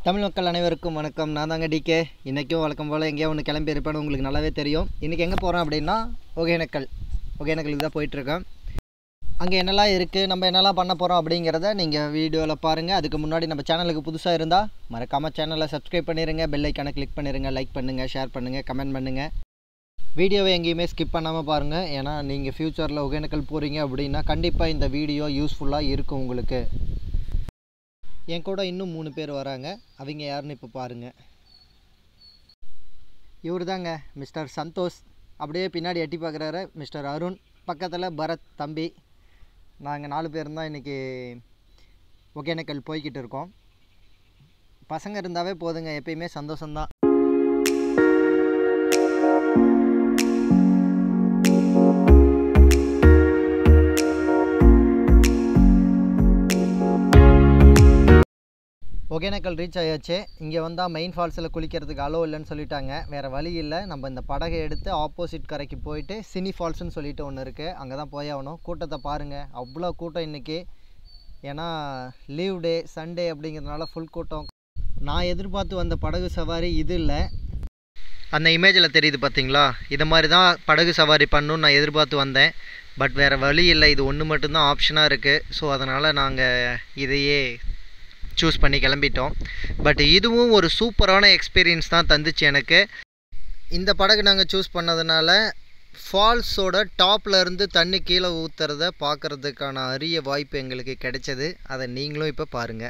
தமிழ் மக்கள் அனைவருக்கும் வணக்கம் நான் தாங்க டிகே இன்றைக்கும் வழக்கம் போல் எங்கேயோ ஒன்று கிளம்பி இருப்பேன்னு உங்களுக்கு நல்லாவே தெரியும் இன்றைக்கி எங்கே போகிறோம் அப்படின்னா ஒகேனக்கல் ஒகேனக்கலுக்கு தான் போயிட்டுருக்கேன் அங்கே என்னெல்லாம் இருக்குது நம்ம என்னெல்லாம் பண்ண போகிறோம் அப்படிங்கிறத நீங்கள் வீடியோவில் பாருங்கள் அதுக்கு முன்னாடி நம்ம சேனலுக்கு புதுசாக இருந்தால் மறக்காமல் சேனலை சப்ஸ்கிரைப் பண்ணிடுங்க பெல் ஐக்கானை கிளிக் பண்ணிடுங்க லைக் பண்ணுங்கள் ஷேர் பண்ணுங்கள் கமெண்ட் பண்ணுங்கள் வீடியோவை எங்கேயுமே ஸ்கிப் பண்ணாமல் பாருங்கள் ஏன்னா நீங்கள் ஃப்யூச்சரில் ஒகேனக்கல் போகிறீங்க அப்படின்னா கண்டிப்பாக இந்த வீடியோ யூஸ்ஃபுல்லாக இருக்கும் உங்களுக்கு என் கூட இன்னும் மூணு பேர் வராங்க அவங்க யாருன்னு இப்போ பாருங்கள் இவர் தாங்க மிஸ்டர் சந்தோஷ் அப்படியே பின்னாடி எட்டி பார்க்குறாரு மிஸ்டர் அருண் பக்கத்தில் பரத் தம்பி நாங்கள் நாலு பேர் தான் இன்றைக்கி ஒகேனக்கல் போய்கிட்டு இருக்கோம் பசங்க இருந்தாவே போதுங்க எப்பயுமே சந்தோஷம்தான் ஒகேனக்கல் ரீச் ஆயாச்சு இங்கே வந்தால் மெயின் ஃபால்ஸில் குளிக்கிறதுக்கு அலோ இல்லைன்னு சொல்லிட்டாங்க வேறு வழி இல்லை நம்ம இந்த படகை எடுத்து ஆப்போசிட் கரைக்கு போயிட்டு சினி ஃபால்ஸ்னு சொல்லிட்டு ஒன்று இருக்குது அங்கே தான் போய் ஆகணும் கூட்டத்தை பாருங்கள் அவ்வளோ கூட்டம் இன்றைக்கி ஏன்னா லீவ் டே சண்டே அப்படிங்கிறதுனால ஃபுல் கூட்டம் நான் எதிர்பார்த்து வந்த படகு சவாரி இது இல்லை அந்த இமேஜில் தெரியுது பார்த்தீங்களா இது மாதிரி தான் படகு சவாரி பண்ணணும்னு நான் எதிர்பார்த்து வந்தேன் பட் வேறு வழி இல்லை இது ஒன்று மட்டும்தான் ஆப்ஷனாக இருக்குது ஸோ அதனால் நாங்கள் இதையே சூஸ் பண்ணி கிளம்பிட்டோம் பட் இதுவும் ஒரு சூப்பரான எக்ஸ்பீரியன்ஸ் தான் தந்துச்சு எனக்கு இந்த படகு நாங்கள் சூஸ் பண்ணதுனால ஃபால்ஸோட டாப்பில் இருந்து தண்ணி கீழே ஊற்றுறத பார்க்குறதுக்கான அரிய வாய்ப்பு எங்களுக்கு கிடைச்சது அதை நீங்களும் இப்போ பாருங்கள்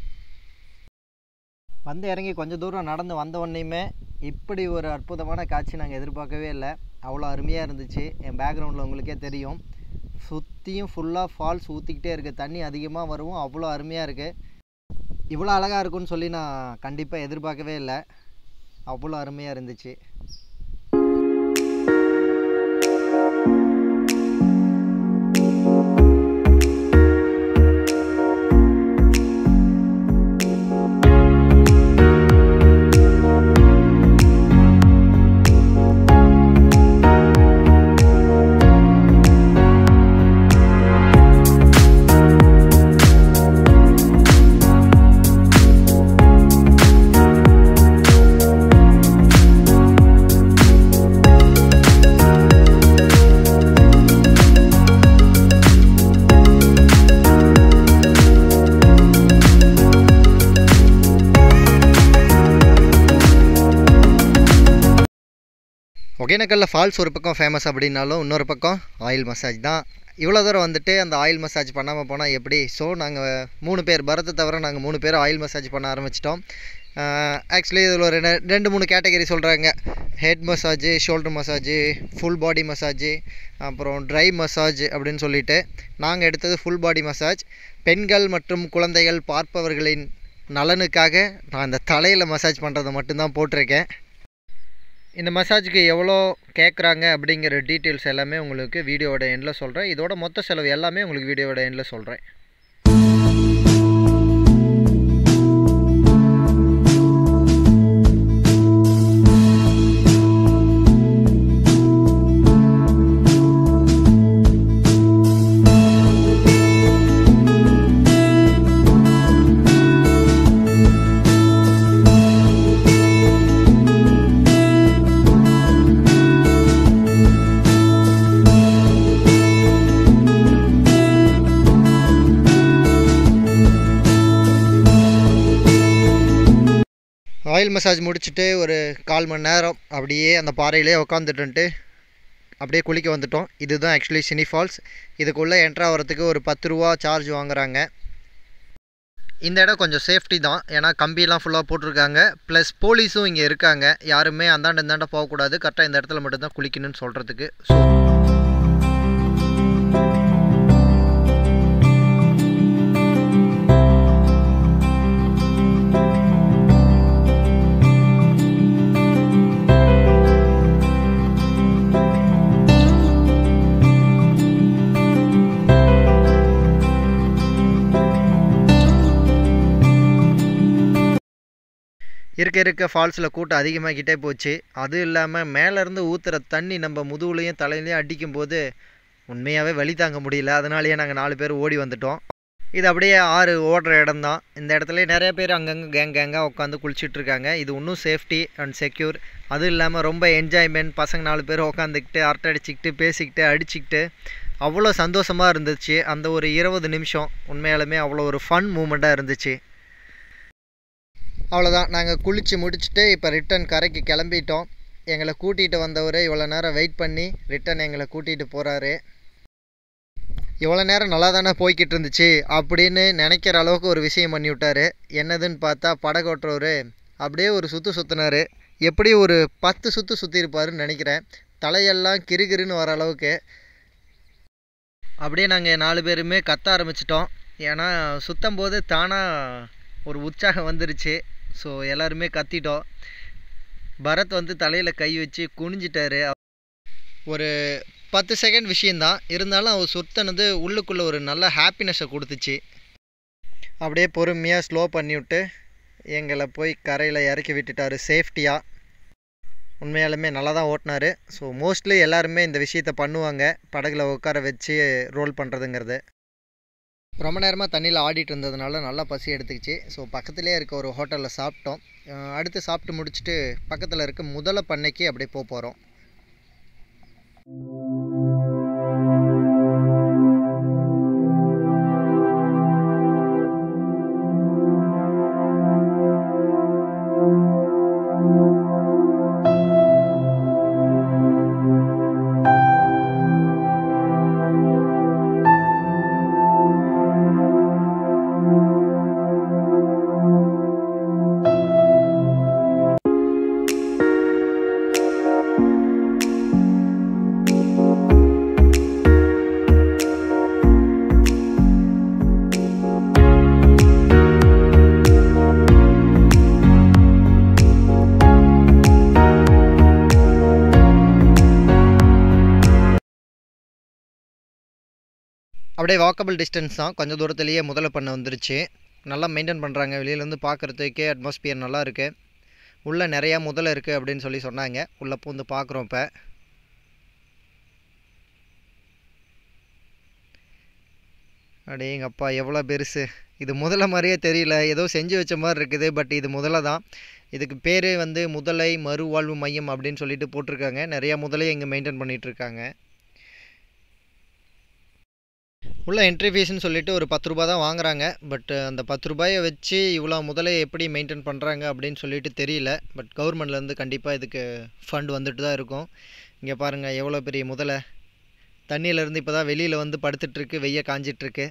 வந்து இறங்கி கொஞ்சம் தூரம் நடந்து வந்த உடனேயுமே இப்படி ஒரு அற்புதமான காட்சி நாங்கள் எதிர்பார்க்கவே இல்லை அவ்வளோ அருமையாக இருந்துச்சு என் பேக்ரவுண்டில் உங்களுக்கே தெரியும் சுற்றியும் ஃபுல்லாக ஃபால்ஸ் ஊற்றிக்கிட்டே இருக்குது தண்ணி அதிகமாக வரவும் அவ்வளோ அருமையாக இருக்குது இவ்வளோ அழகாக இருக்கும்னு சொல்லி நான் கண்டிப்பாக எதிர்பார்க்கவே இல்லை அவ்வளோ அருமையாக இருந்துச்சு ஒகேனக்கல்ல ஃபால்ஸ் ஒரு பக்கம் ஃபேமஸ் அப்படின்னாலும் இன்னொரு பக்கம் ஆயில் மசாஜ் தான் இவ்வளோ தூரம் வந்துட்டு அந்த ஆயில் மசாஜ் பண்ணாமல் போனால் எப்படி ஸோ நாங்கள் மூணு பேர் பரத்தை தவிர நாங்கள் மூணு பேர் ஆயில் மசாஜ் பண்ண ஆரம்பிச்சிட்டோம் ஆக்சுவலி இதில் ஒரு ரெண்டு ரெண்டு மூணு கேட்டகரி சொல்கிறாங்க head massage shoulder massage full body massage அப்புறம் ட்ரை மசாஜ் அப்படின்னு சொல்லிட்டு நாங்கள் எடுத்தது ஃபுல் பாடி மசாஜ் பெண்கள் மற்றும் குழந்தைகள் பார்ப்பவர்களின் நலனுக்காக நான் அந்த தலையில் மசாஜ் பண்ணுறதை மட்டும்தான் போட்டிருக்கேன் இந்த மசாஜுக்கு எவ்வளோ கேட்குறாங்க அப்படிங்கிற டீட்டெயில்ஸ் எல்லாமே உங்களுக்கு வீடியோவோட எண்டில் சொல்கிறேன் இதோட மொத்த செலவு எல்லாமே உங்களுக்கு வீடியோவோட எண்டில் சொல்கிறேன் ஆயில் மசாஜ் முடிச்சுட்டு ஒரு கால் மணி நேரம் அப்படியே அந்த பாறையிலே உக்காந்துட்டு அப்படியே குளிக்க வந்துட்டோம் இதுதான் ஆக்சுவலி சினி ஃபால்ஸ் இதுக்குள்ளே என்ட்ரு ஆகிறதுக்கு ஒரு பத்து ரூபா சார்ஜ் வாங்குறாங்க இந்த இடம் கொஞ்சம் சேஃப்டி தான் ஏன்னா கம்பியெல்லாம் ஃபுல்லாக போட்டிருக்காங்க ப்ளஸ் போலீஸும் இங்கே இருக்காங்க யாருமே அந்தாண்ட இந்தாண்ட போகக்கூடாது கரெக்டாக இந்த இடத்துல மட்டும்தான் குளிக்கணும்னு சொல்கிறதுக்கு ஸோ இருக்க இருக்க ஃபால்ஸில் கூட்டம் அதிகமாகிக்கிட்டே போச்சு அதுவும் இல்லாமல் மேலேருந்து ஊற்றுற தண்ணி நம்ம முதுகுலையும் தலையிலையும் அடிக்கும்போது உண்மையாகவே வலி தாங்க முடியல அதனாலேயே நாங்கள் நாலு பேர் ஓடி வந்துட்டோம் இது அப்படியே ஆறு ஓடுற இடம் தான் இந்த இடத்துல நிறைய பேர் அங்கங்கே கேங் கேங்காக உட்காந்து குளிச்சுட்டு இருக்காங்க இது இன்னும் சேஃப்டி அண்ட் செக்யூர் அதுவும் இல்லாமல் ரொம்ப என்ஜாய்மெண்ட் பசங்க நாலு பேர் உட்காந்துக்கிட்டு அரட்டை அடிச்சுக்கிட்டு பேசிக்கிட்டு அடிச்சுக்கிட்டு அவ்வளோ சந்தோஷமாக இருந்துச்சு அந்த ஒரு இருபது நிமிஷம் உண்மையாலுமே அவ்வளோ ஒரு ஃபன் மூமெண்ட்டாக இருந்துச்சு அவ்வளோதான் நாங்கள் குளித்து முடிச்சுட்டு இப்போ ரிட்டன் கரைக்கு கிளம்பிட்டோம் எங்களை கூட்டிகிட்டு வந்தவர் இவ்வளோ நேரம் வெயிட் பண்ணி ரிட்டன் எங்களை கூட்டிகிட்டு போகிறாரு இவ்வளோ நேரம் நல்லா தானே போய்கிட்டு இருந்துச்சு அப்படின்னு நினைக்கிற அளவுக்கு ஒரு விஷயம் பண்ணி விட்டாரு என்னதுன்னு பார்த்தா படகு ஓட்டுறவர் அப்படியே ஒரு சுற்று சுற்றினார் எப்படி ஒரு பத்து சுற்று சுற்றிருப்பாருன்னு நினைக்கிறேன் தலையெல்லாம் கிறுகிறுன்னு வர அளவுக்கு அப்படியே நாங்கள் நாலு பேருமே கத்த ஆரம்பிச்சிட்டோம் ஏன்னா சுத்தம் போது தானாக ஒரு உற்சாகம் வந்துருச்சு ஸோ எல்லாருமே கத்திட்டோம் பரத் வந்து தலையில் கை வச்சு குனிஞ்சிட்டாரு ஒரு பத்து செகண்ட் விஷயந்தான் இருந்தாலும் அவர் சுத்தனது உள்ளுக்குள்ளே ஒரு நல்ல ஹாப்பினஸை கொடுத்துச்சு அப்படியே பொறுமையாக ஸ்லோ பண்ணிவிட்டு எங்களை போய் கரையில் இறக்கி விட்டுட்டாரு சேஃப்டியாக உண்மையாலுமே நல்லா தான் ஓட்டினாரு ஸோ மோஸ்ட்லி எல்லாருமே இந்த விஷயத்த பண்ணுவாங்க படகுல உட்கார வச்சு ரோல் பண்ணுறதுங்கிறது ரொம்ப நேரமாக தண்ணியில் ஆடிட்டு இருந்ததுனால நல்லா பசி எடுத்துக்கிச்சு ஸோ பக்கத்துலேயே இருக்க ஒரு ஹோட்டலில் சாப்பிட்டோம் அஹ் அடுத்து சாப்பிட்டு முடிச்சுட்டு பக்கத்தில் இருக்க முதல பண்ணைக்கு அப்படியே போக போகிறோம் அப்படியே வாக்கபிள் டிஸ்டன்ஸ் தான் கொஞ்சம் தூரத்துலேயே முதல்ல பண்ண வந்துருச்சு நல்லா மெயின்டைன் பண்ணுறாங்க வெளியிலேருந்து பார்க்குறதுக்கே அட்மாஸ்பியர் நல்லா இருக்குது உள்ளே நிறையா முதல்ல இருக்குது அப்படின்னு சொல்லி சொன்னாங்க உள்ளே பூந்து பார்க்குறோம் இப்போ அடேங்கப்பா எவ்வளோ பெருசு இது முதல்ல மாதிரியே தெரியல ஏதோ செஞ்சு வச்ச மாதிரி இருக்குது பட் இது முதல்ல தான் இதுக்கு பேர் வந்து முதலை மறுவாழ்வு மையம் அப்படின்னு சொல்லிட்டு போட்டிருக்காங்க நிறையா முதலை இங்கே மெயின்டைன் பண்ணிகிட்டு இருக்காங்க உள்ள என்ட்ரி ஃபீஸ்னு சொல்லிட்டு ஒரு பத்து ரூபா தான் வாங்குறாங்க பட் அந்த பத்து ரூபாயை வச்சு இவ்வளோ முதலை எப்படி மெயின்டைன் பண்ணுறாங்க அப்படின்னு சொல்லிட்டு தெரியல பட் கவர்மெண்ட்லேருந்து கண்டிப்பாக இதுக்கு ஃபண்ட் வந்துட்டு தான் இருக்கும் இங்கே பாருங்கள் எவ்வளோ பெரிய முதலை தண்ணியிலேருந்து இப்போ தான் வெளியில் வந்து படுத்துட்ருக்கு வெய்ய காஞ்சிட்ருக்கு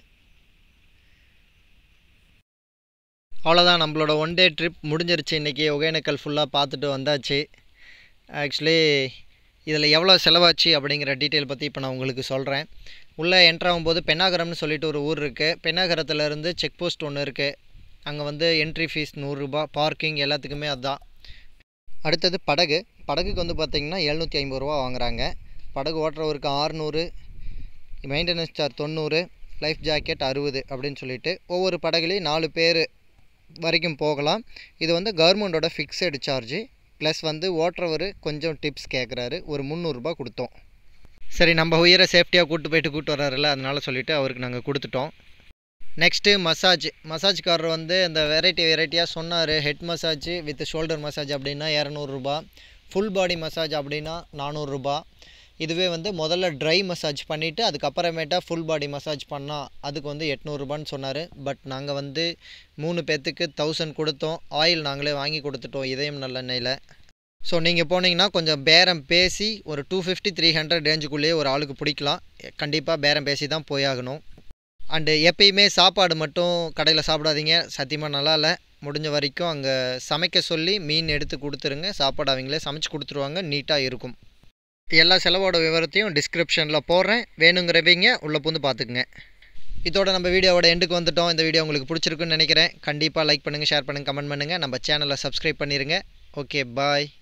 அவ்வளோதான் நம்மளோட ஒன் டே ட்ரிப் முடிஞ்சிருச்சு இன்றைக்கி ஒகேனக்கல் ஃபுல்லாக பார்த்துட்டு வந்தாச்சு ஆக்சுவலி இதில் எவ்வளோ செலவாச்சு அப்படிங்கிற டீட்டெயில் பற்றி இப்போ நான் உங்களுக்கு சொல்கிறேன் உள்ளே என்ட்ரு ஆகும்போது பெண்ணாகரம்னு சொல்லிட்டு ஒரு ஊர் இருக்குது பெண்ணாகரத்துலேருந்து செக் போஸ்ட் ஒன்று இருக்குது அங்கே வந்து என்ட்ரி ஃபீஸ் நூறுரூபா பார்க்கிங் எல்லாத்துக்குமே அதுதான் அடுத்தது படகு படகுக்கு வந்து பார்த்திங்கன்னா எழுநூற்றி ஐம்பது ரூபா வாங்குறாங்க படகு ஓட்டுறவருக்கு ஆறுநூறு மெயின்டெனன்ஸ் சார்ஜ் தொண்ணூறு லைஃப் ஜாக்கெட் அறுபது அப்படின்னு சொல்லிட்டு ஒவ்வொரு படகுலையும் நாலு பேர் வரைக்கும் போகலாம் இது வந்து கவர்மெண்ட்டோட ஃபிக்ஸடு சார்ஜு ப்ளஸ் வந்து ஓட்டுறவர் கொஞ்சம் டிப்ஸ் கேட்குறாரு ஒரு முந்நூறுரூபா கொடுத்தோம் சரி நம்ம உயிரை சேஃப்டியாக கூட்டு போயிட்டு கூட்டு வர்றாருல்ல அதனால சொல்லிவிட்டு அவருக்கு நாங்கள் கொடுத்துட்டோம் நெக்ஸ்ட்டு மசாஜ் மசாஜ்காரர் வந்து இந்த வெரைட்டி வெரைட்டியாக சொன்னார் head massage with shoulder massage அப்படின்னா இரநூறுபா ஃபுல் பாடி மசாஜ் அப்படின்னா நானூறுரூபா இதுவே வந்து முதல்ல ட்ரை மசாஜ் பண்ணிவிட்டு அதுக்கப்புறமேட்டா ஃபுல் பாடி மசாஜ் பண்ணால் அதுக்கு வந்து எட்நூறுபான்னு சொன்னார் பட் நாங்கள் வந்து மூணு பேர்த்துக்கு தௌசண்ட் கொடுத்தோம் ஆயில் நாங்களே வாங்கி கொடுத்துட்டோம் இதயம் நல்லெண்ணெயில் ஸோ நீங்கள் போனீங்கன்னா கொஞ்சம் பேரம் பேசி ஒரு டூ ஃபிஃப்டி த்ரீ ஹண்ட்ரட் ரேஞ்சுக்குள்ளேயே ஒரு ஆளுக்கு பிடிக்கலாம் கண்டிப்பாக பேரம் பேசி தான் போயாகணும் அண்டு எப்பயுமே சாப்பாடு மட்டும் கடையில் சாப்பிடாதீங்க சத்தியமாக நல்லா இல்லை முடிஞ்ச வரைக்கும் அங்கே சமைக்க சொல்லி மீன் எடுத்து கொடுத்துருங்க சாப்பாடு அவங்களே சமைச்சு கொடுத்துருவாங்க நீட்டாக இருக்கும் எல்லா செலவோட விவரத்தையும் டிஸ்கிரிப்ஷனில் போடுறேன் வேணுங்கிறவங்க உள்ளே பூந்து பார்த்துக்குங்க இதோட நம்ம வீடியோவோட எண்டுக்கு வந்துட்டோம் இந்த வீடியோ உங்களுக்கு பிடிச்சிருக்குன்னு நினைக்கிறேன் கண்டிப்பாக லைக் பண்ணுங்கள் ஷேர் பண்ணுங்கள் கமெண்ட் பண்ணுங்கள் நம்ம சேனலை சப்ஸ்கிரைப் பண்ணிடுங்க ஓகே பாய்